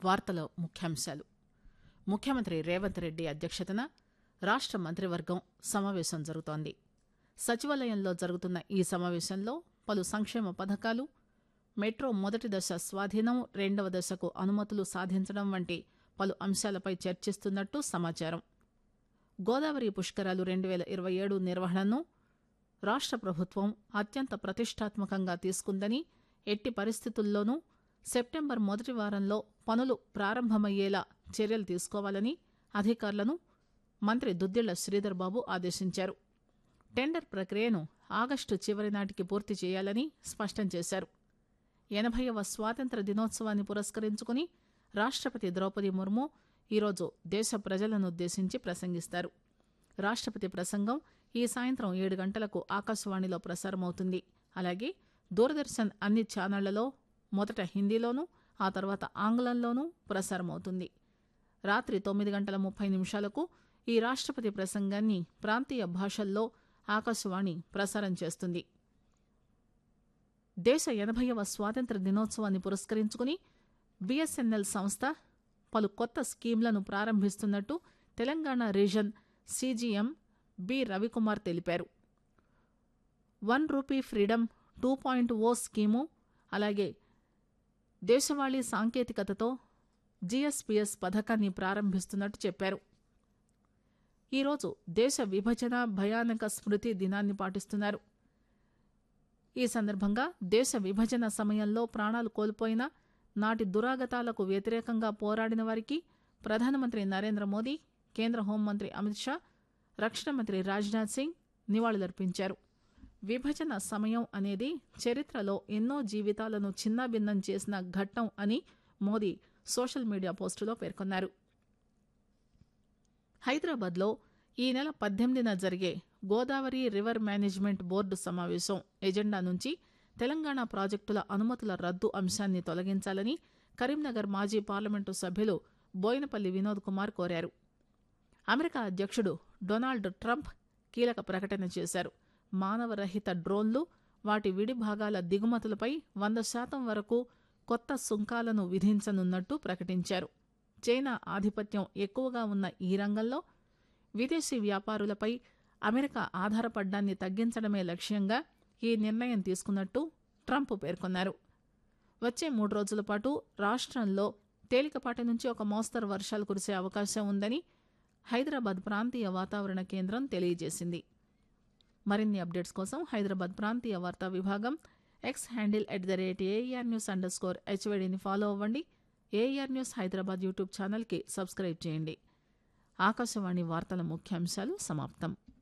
వార్తల ముఖ్యాంశాలు ముఖ్యమంత్రి రేవంత్ రెడ్డి అధ్యక్షతన రాష్ట మంత్రివర్గం సమావేశం జరుగుతోంది సచివాలయంలో జరుగుతున్న ఈ సమావేశంలో పలు సంక్షేమ పథకాలు మెట్రో మొదటి దశ స్వాధీనం రెండవ దశకు అనుమతులు సాధించడం వంటి పలు అంశాలపై చర్చిస్తున్నట్టు సమాచారం గోదావరి పుష్కరాలు రెండు వేల ఇరవై ఏడు నిర్వహణను రాష్ట ప్రభుత్వం అత్యంత ప్రతిష్టాత్మకంగా తీసుకుందని ఎట్టి పరిస్థితుల్లోనూ సెప్టెంబర్ మొదటి వారంలో పనులు ప్రారంభమయ్యేలా చర్యలు తీసుకోవాలని అధికారులను మంత్రి దుద్దిళ్ల శ్రీధర్ బాబు ఆదేశించారు టెండర్ ప్రక్రియను ఆగస్టు చివరి నాటికి పూర్తి చేయాలని స్పష్టం చేశారు ఎనభైవ స్వాతంత్ర దినోత్సవాన్ని పురస్కరించుకుని రాష్టపతి ద్రౌపది ముర్ము ఈరోజు దేశ ప్రజలనుద్దేశించి ప్రసంగిస్తారు రాష్టపతి ప్రసంగం ఈ సాయంత్రం ఏడు గంటలకు ఆకాశవాణిలో ప్రసారమవుతుంది అలాగే దూరదర్శన్ అన్ని ఛానళ్లలో మొదట హిందీలోనూ ఆ తర్వాత ఆంగ్లంలోనూ ప్రసారమవుతుంది రాత్రి తొమ్మిది గంటల ముప్పై నిమిషాలకు ఈ రాష్టపతి ప్రసంగాన్ని ప్రాంతీయ భాషల్లో ఆకాశవాణి ప్రసారం చేస్తుంది దేశ ఎనభైవ స్వాతంత్ర దినోత్సవాన్ని పురస్కరించుకుని బిఎస్ఎన్ఎల్ సంస్థ పలు కొత్త స్కీంలను ప్రారంభిస్తున్నట్టు Telangana region CGM B Ravikumar తెలిపారు one rupee freedom two point O scheme అలాగే దేశవాళీ సాంకేతికతతో జీఎస్పీఎస్ పథకాన్ని ప్రారంభిస్తున్నట్టు చెప్పారు ఈరోజు దేశ విభజన భయానక స్మృతి దినాన్ని పాటిస్తున్నారు ఈ సందర్భంగా దేశ విభజన సమయంలో ప్రాణాలు కోల్పోయిన నాటి దురాగతాలకు వ్యతిరేకంగా పోరాడిన వారికి ప్రధానమంత్రి నరేంద్ర మోదీ కేంద్ర హోంమంత్రి అమిత్ షా రక్షణ మంత్రి రాజ్నాథ్ సింగ్ నివాళులర్పించారు విభజన సమయం అనేది చరిత్రలో ఎన్నో జీవితాలను చిన్నాభిన్నం చేసిన ఘట్టం అని మోదీ సోషల్ మీడియా పోస్టులో పేర్కొన్నారు హైదరాబాద్లో ఈ నెల పద్దెనిమిదిన జరిగే గోదావరి రివర్ మేనేజ్మెంట్ బోర్డు సమావేశం ఎజెండా నుంచి తెలంగాణ ప్రాజెక్టుల అనుమతుల రద్దు అంశాన్ని తొలగించాలని కరీంనగర్ మాజీ పార్లమెంటు సభ్యులు బోయినపల్లి వినోద్ కుమార్ కోరారు అమెరికా అధ్యక్షుడు డొనాల్డ్ ట్రంప్ కీలక ప్రకటన చేశారు మానవరహిత డ్రోన్లు వాటి విడి భాగాల దిగుమతులపై వంద శాతం వరకు కొత్త సుంకాలను విధించనున్నట్టు ప్రకటించారు చైనా ఆధిపత్యం ఎక్కువగా ఉన్న ఈ రంగంలో విదేశీ వ్యాపారులపై అమెరికా ఆధారపడ్డాన్ని తగ్గించడమే లక్ష్యంగా ఈ నిర్ణయం తీసుకున్నట్టు ట్రంప్ పేర్కొన్నారు వచ్చే మూడు రోజుల పాటు రాష్ట్రంలో తేలికపాటి నుంచి ఒక మోస్తరు వర్షాలు కురిసే అవకాశం ఉందని హైదరాబాద్ ప్రాంతీయ వాతావరణ కేంద్రం తెలియజేసింది మరిన్ని అప్డేట్స్ కోసం హైదరాబాద్ ప్రాంతీయ వార్తా విభాగం X handle at the rate AR news underscore స్కోర్ హెచ్వైడిని ఫాలో అవ్వండి ఏఆర్ న్యూస్ హైదరాబాద్ యూట్యూబ్ ఛానల్కి సబ్స్క్రైబ్ చేయండి ఆకాశవాణి వార్తల ముఖ్యాంశాలు సమాప్తం